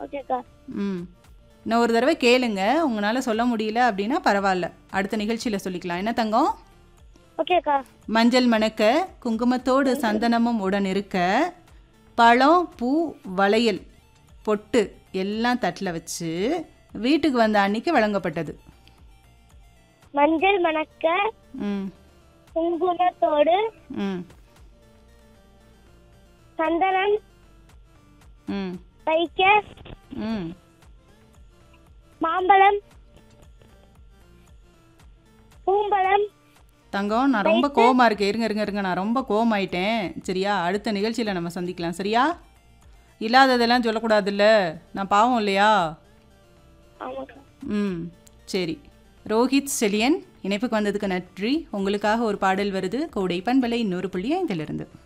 ஓகேக்கா ம் இன்னும் ஒரு தடவை கேளுங்க உங்களால் சொல்ல முடியல அப்படின்னா பரவாயில்ல அடுத்த நிகழ்ச்சியில் சொல்லிக்கலாம் என்ன தங்கம் ஓகேக்கா மஞ்சள் மணக்க குங்குமத்தோடு சந்தனமும் உடன் இருக்க பழம் பூ வளையல் பொட்டு எல்லாம் தட்டில் வச்சு வீட்டுக்கு வந்த அன்னைக்கு வழங்கப்பட்டது மஞ்சள் மணக்க ம் குங்குமத்தோடு ம் சந்தனம் ம் வைக்க ம் மாம்பழம் பூம்பழம் தங்கம் நான் ரொம்ப கோவமா இருக்கேன் இருங்க இருங்க இருங்க நான் ரொம்ப கோவமாயிட்டேன் சரியா அடுத்த நிகழ்ச்சியில் நம்ம சந்திக்கலாம் சரியா இல்லாததெல்லாம் சொல்லக்கூடாதுல்ல நான் பாவம் இல்லையா ஆமாக்கா ம் சரி ரோஹித் செலியன் இணைப்புக்கு வந்ததுக்கு நன்றி உங்களுக்காக ஒரு பாடல் வருது கோடை பண்பலை இன்னொரு புள்ளி ஐந்திலிருந்து